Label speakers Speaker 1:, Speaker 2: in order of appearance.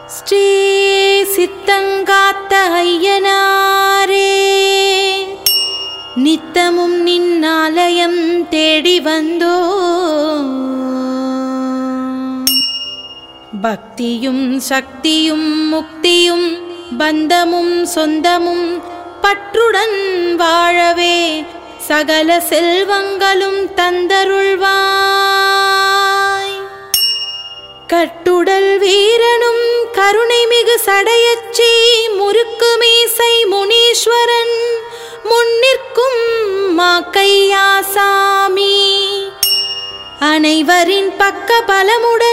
Speaker 1: ஸ்ரீ சித்தங்காத்த ஐயனாரே நித்தமும் நின்னாலயம் தேடி வந்தோ பக்தியும் சக்தியும் முக்தியும் பந்தமும் சொந்தமும் பற்றுடன் வாழவே சகல செல்வங்களும் தந்தருள்வாய் கட்டுடல் வீரனும் கருணை மிகு சடையச்சி முறுக்கு மீசை முனீஸ்வரன் முன்னிற்கும் மாக்கையாசாமி அனைவரின் பக்க பலமுடைய